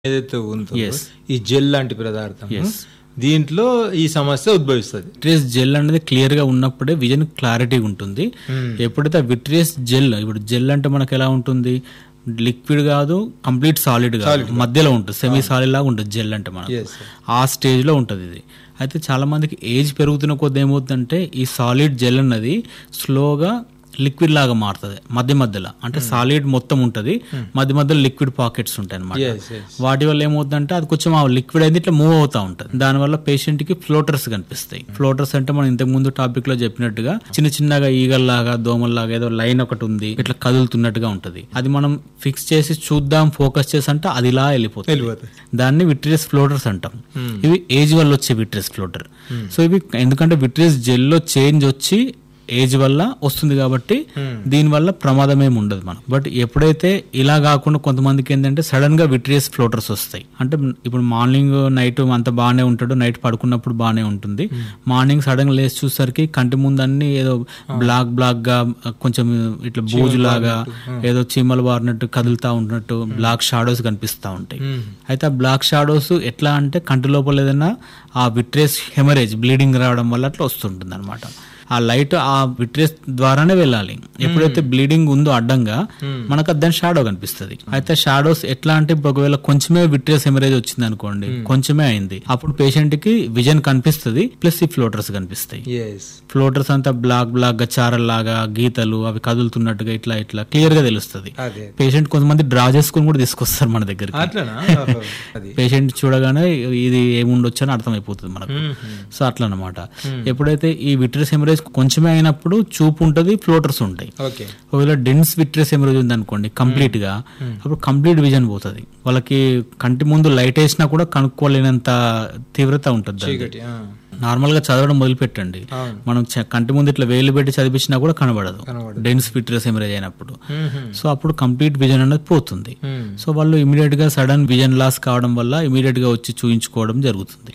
ఏదైతే ఉందో Yes. ఈ జెల్ లాంటి పదార్థం Yes. దీంట్లో ఈ సమస్య ఉద్భవిస్తుంది విట్రియస్ జెల్ అనేది క్లియర్ గా ఉన్నప్పుడే విజన్ క్లారిటీ ఉంటుంది ఎప్పుడైతే విట్రియస్ జెల్ ఇప్పుడు జెల్ అంటే మనకు ఎలా ఉంటుంది లిక్విడ్ కాదు కంప్లీట్ సాలిడ్ కాదు మధ్యలో ఉంటుంది సెమీ సాలిడ్ లాగా ఉంటుంది జెల్ అంటే మనకు Yes, sir. ఆ స్టేజ్ లో ఉంటుంది ఇది అయితే చాలా మందికి ఏజ్ పెరుగుతున్న కొద్ది ఏమవుతుందంటే ఈ సాలిడ్ జెల్ అన్నది స్లోగా లిక్విడ్ లాగా మారుతుంది మధ్య మధ్యలో అంటే సాలిడ్ మొత్తం ఉంటుంది మధ్య మధ్యలో లిక్విడ్ పాకెట్స్ ఉంటాయి అనమాట Yes, yes. వాటి వల్ల ఏమవుతుందంటే అది కొంచెం ఆ లిక్విడ్ అయితే ఇట్లా మూవ్ అవుతా ఉంటుంది దానివల్ల పేషెంట్ కి ఫ్లోటర్స్ కనిపిస్తాయి ఫ్లోటర్స్ అంటే మనం ఇంతకు ముందు టాపిక్ లో చెప్పినట్టుగా చిన్న చిన్నగా ఈగల్లాగా దోమల్లాగా ఏదో లైన్ ఒకటి ఉంది ఇట్లా కదులుతున్నట్టుగా ఉంటది అది మనం ఫిక్స్ చేసి చూద్దాం ఫోకస్ చేసి అంటే అది ఇలా వెళ్ళిపోతుంది వెళ్ళిపోతుంది. దాన్ని విట్రియస్ ఫ్లోటర్స్ అంటాం ఇవి ఏజ్ వల్ల వచ్చే విట్రియస్ ఫ్లోటర్ సో ఇవి ఎందుకంటే విట్రియస్ జెల్లో చేంజ్ వచ్చి ఏజ్ వల్ల వస్తుంది కాబట్టి దీని వల్ల ప్రమాదం ఏమి ఉండదు మనం బట్ ఎప్పుడైతే ఇలా కాకుండా కొంతమందికి ఏంటంటే సడన్ గా విట్రియస్ ఫ్లోటర్స్ వస్తాయి అంటే ఇప్పుడు మార్నింగ్ నైట్ అంత బాగానే ఉంటాడు నైట్ పడుకున్నప్పుడు బాగానే ఉంటుంది మార్నింగ్ సడన్ గా లేచి చూసరికి కంటి ముందు అన్ని ఏదో బ్లాక్ బ్లాక్ గా కొంచెం ఇట్లా బూజులాగా ఏదో చీమలు బారినట్టు కదులుతా ఉంటున్నట్టు బ్లాక్ షాడోస్ కనిపిస్తా ఉంటాయి అయితే ఆ బ్లాక్ షాడోస్ ఎట్లా అంటే కంటి లోపల ఏదైనా ఆ విట్రేస్ హెమరేజ్ బ్లీడింగ్ రావడం వల్ల అట్లా వస్తుంటుంది అనమాట ఆ లైట్ ఆ విట్రేస్ ద్వారానే వెళ్ళాలి ఎప్పుడైతే బ్లీడింగ్ ఉందో అడ్డంగా మనకు అది దాని షాడో కనిపిస్తుంది అయితే షాడోస్ ఎట్లా అంటే ఇప్పుడు ఒకవేళ కొంచెమే విట్రేస్ హెమరేజ్ వచ్చింది అనుకోండి కొంచెమే అయింది అప్పుడు పేషెంట్ కి విజన్ కనిపిస్తుంది ప్లస్ ఈ ఫ్లోటర్స్ కనిపిస్తాయి ఎస్ ఫ్లోటర్స్ అంతా బ్లాక్ బ్లాక్ గా చారల్లాగా గీతలు అవి కదులుతున్నట్టుగా ఇట్లా ఇట్లా క్లియర్ గా తెలుస్తుంది అదే పేషెంట్ కొంతమంది డ్రా చేసుకుని కూడా తీసుకొస్తారు మన దగ్గరికి అట్లనా ఓహో. అది పేషెంట్ చూడగానే ఇది ఏముండొచ్చు అని అర్థమైపోతుంది మనకు సో అట్లా అనమాట ఎప్పుడైతే ఈ విట్రస్ హెమరేజ్ కొంచెమే అయినప్పుడు చూపు ఉంటది ఫ్లోటర్స్ ఉంటాయి ఓకే ఒకవేళ డెన్స్ విట్రస్ హెమరేజ్ ఉంది అనుకోండి కంప్లీట్ గా అప్పుడు కంప్లీట్ విజన్ పోతుంది వాళ్ళకి కంటి ముందు లైట్ వేసినా కూడా కనుక్కోలేనంత తీవ్రత ఉంటుంది దానికి. చీకటి ఆ. నార్మల్ గా చదవడం మొదలు పెట్టండి అవును. మనం చ- కంటి ముందు ఇట్లా వేలు పెట్టి చదివించినా కూడా కనబడదు కనబడదు. డెన్స్ విట్రస్ హెమరేజ్ అయినప్పుడు మ్మ్. సో అప్పుడు కంప్లీట్ విజన్ అనేది పోతుంది మ్మ్. సో వాళ్ళు ఇమీడియట్ గా సడన్ విజన్ లాస్ కావడం వల్ల ఇమీడియట్ గా వచ్చి చూయించుకోవడం జరుగుతుంది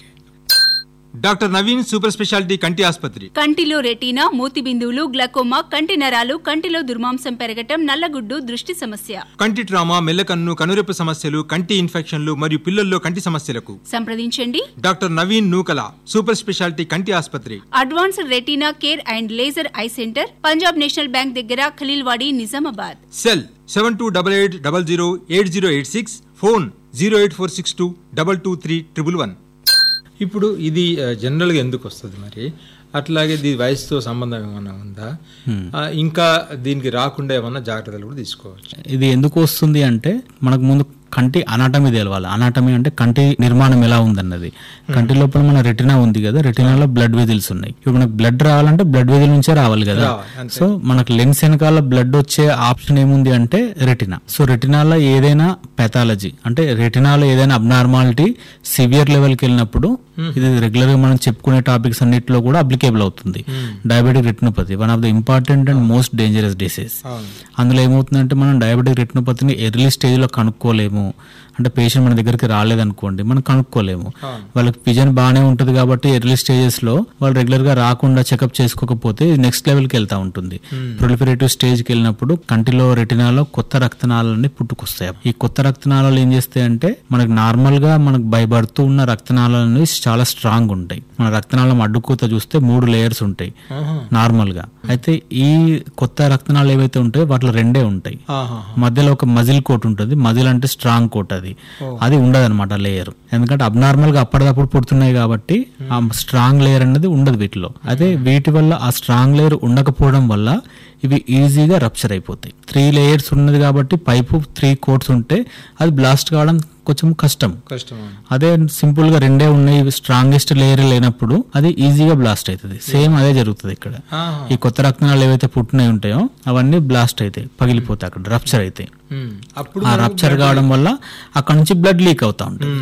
డాక్టర్ నవీన్ సూపర్ స్పెషాలిటీ కంటి ఆసుపత్రి కంటిలో రెటీనా మూతి బిందువులు గ్లకోమా కంటి నరాలు కంటిలో దుర్మాంసం పెరగటం నల్లగుడ్డు దృష్టి సమస్య కంటి ట్రామా మెల్లకన్ను కనురెప్పు సమస్యలు కంటి ఇన్ఫెక్షన్లు మరియు పిల్లల్లో కంటి సమస్యలకు సంప్రదించండి doctor Naveen Nukala super speciality కంటి ఆసుపత్రి advanced retina care and laser eye centre Punjab National Bank దగ్గర Khaleelwadi Nizamabad cell seven two double eight double zero eight zero eight six phone zero eight four six two double two three triple one ఇప్పుడు ఇది ఆ, జనరల్గా ఎందుకు వస్తుంది మరి అట్లాగే దీని వయసుతో సంబంధం ఏమైనా ఉందా ఆ, ఇంకా దీనికి రాకుండా ఏమన్నా జాగ్రత్తలు కూడా తీసుకోవచ్చు ఇది ఎందుకు వస్తుంది అంటే మనకు ముందు కంటి అనాటమీ తెలవాలి అనాటమీ అంటే కంటి నిర్మాణం ఎలా ఉందన్నది కంటి లోపల మన రెటినా ఉంది కదా రెటినాలో బ్లడ్ వెజిల్స్ ఉన్నాయి ఇప్పుడు మనకు బ్లడ్ రావాలంటే బ్లడ్ వెజిల్ నుంచే రావాలి కదా రావాలి, అంతే. సో మనకు లెన్స్ వెనకాల బ్లడ్ వచ్చే ఆప్షన్ ఏముంది అంటే రెటినా సో రెటినాలో ఏదైనా పెథాలజీ అంటే రెటినాలో ఏదైనా అబ్నార్మాలిటీ సివియర్ లెవెల్కి వెళ్ళినప్పుడు ఇది రెగ్యులర్ గా మనం చెప్పుకునే టాపిక్స్ అన్నిటిలో కూడా అప్లికేబుల్ అవుతుంది diabetic retinopathy one of the important and most dangerous disease అవును అందులో ఏమవుతుందంటే మనం డయాబెటిక్ రెటినోపతిని ఎర్లీ స్టేజ్లో కనుక్కోలేము అంటే పేషెంట్ మన దగ్గరికి రాలేదనుకోండి మనం కనుక్కోలేము వాళ్ళకి విజన్ బాగానే ఉంటుంది కాబట్టి ఎర్లీ స్టేజెస్లో వాళ్ళు రెగ్యులర్గా రాకుండా చెకప్ చేసుకోకపోతే నెక్స్ట్ లెవెల్కి వెళ్తా ఉంటుంది ప్రొలిఫరేటివ్ స్టేజ్కి వెళ్ళినప్పుడు కంటిలో రెటినాలో కొత్త రక్తనాళాలన్నీ పుట్టుకొస్తాయి ఈ కొత్త రక్తనాళాలు ఏం చేస్తాయంటే మనకు నార్మల్గా మనకు భయపడుతూ ఉన్న రక్తనాళాలు చాలా స్ట్రాంగ్ ఉంటాయి మన రక్తనాళం అడ్డుకూత చూస్తే మూడు లేయర్స్ ఉంటాయి ఆహా. నార్మల్ గా అయితే ఈ కొత్త రక్తనాళాలు ఏవైతే ఉంటాయో వాటిలో రెండే ఉంటాయి ఆహా. మధ్యలో ఒక మజిల్ కోట్ ఉంటుంది మజిల్ అంటే స్ట్రాంగ్ కోట్ అది అది ఉండదు అనమాట లేయర్ ఎందుకంటే అబ్నార్మల్ గా అప్పటిదప్పుడు పుడుతున్నాయి కాబట్టి ఆ స్ట్రాంగ్ లేయర్ అనేది ఉండదు వీటిలో అదే వీటి వల్ల ఆ స్ట్రాంగ్ లేయర్ ఉండకపోవడం వల్ల ఇవి ఈజీగా రప్చర్ అయిపోతాయి త్రీ లేయర్స్ ఉన్నది కాబట్టి పైపు త్రీ కోట్స్ ఉంటే అది బ్లాస్ట్ కావడం కొంచెం కష్టం కష్టం అదే సింపుల్ గా రెండే ఉన్నాయి స్ట్రాంగెస్ట్ లేయర్ లేనప్పుడు అది ఈజీగా బ్లాస్ట్ అవుతుంది సేమ్ అదే జరుగుతుంది ఇక్కడ ఆహా. ఈ కొత్త రక్తనాలు ఏవైతే పుట్టినవి ఉంటాయో అవన్నీ బ్లాస్ట్ అవుతాయి పగిలిపోతాయి అక్కడ రప్చర్ అవుతాయి మ్మ్. అప్పుడు ఆ రప్చర్ కావడం వల్ల అక్కడ నుంచి బ్లడ్ లీక్ అవుతా ఉంటుంది మ్మ్.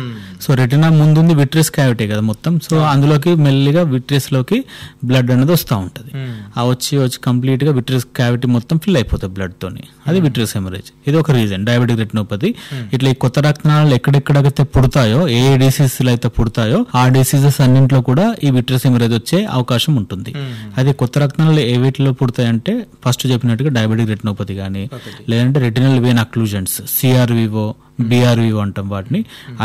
సో రెటినా ముందుంది విట్రియస్ క్యావిటీ కదా మొత్తం సో అందులోకి మెల్లిగా విట్రియస్ లోకి బ్లడ్ అనేది వస్తూ ఉంటది ఆ వచ్చి వచ్చి కంప్లీట్ గా విట్రియస్ క్యావిటీ మొత్తం ఫిల్ అయిపోతుంది బ్లడ్ తోని అది విట్రియస్ హెమరేజ్ ఇది ఒక రీజన్ డయాబెటిక్ రెటినోపతి ఇట్లా ఈ కొత్త రక్తనాళాలు ఎక్కడెక్కడైతే పుడతాయో ఏ ఏ డిసీజెస్ అయితే పుడతాయో ఆ డిసీజెస్ అన్నింటిలో కూడా ఈ విట్రియస్ హెమరేజ్ వచ్చే అవకాశం ఉంటుంది అది కొత్త రక్తనాళాలు ఏ వీటిలో పుడతాయంటే ఫస్ట్ చెప్పినట్టుగా డయాబెటిక్ రెటినోపతి కానీ లేదంటే retinal vein occlusions CRVO BRVO అంటాం వాటిని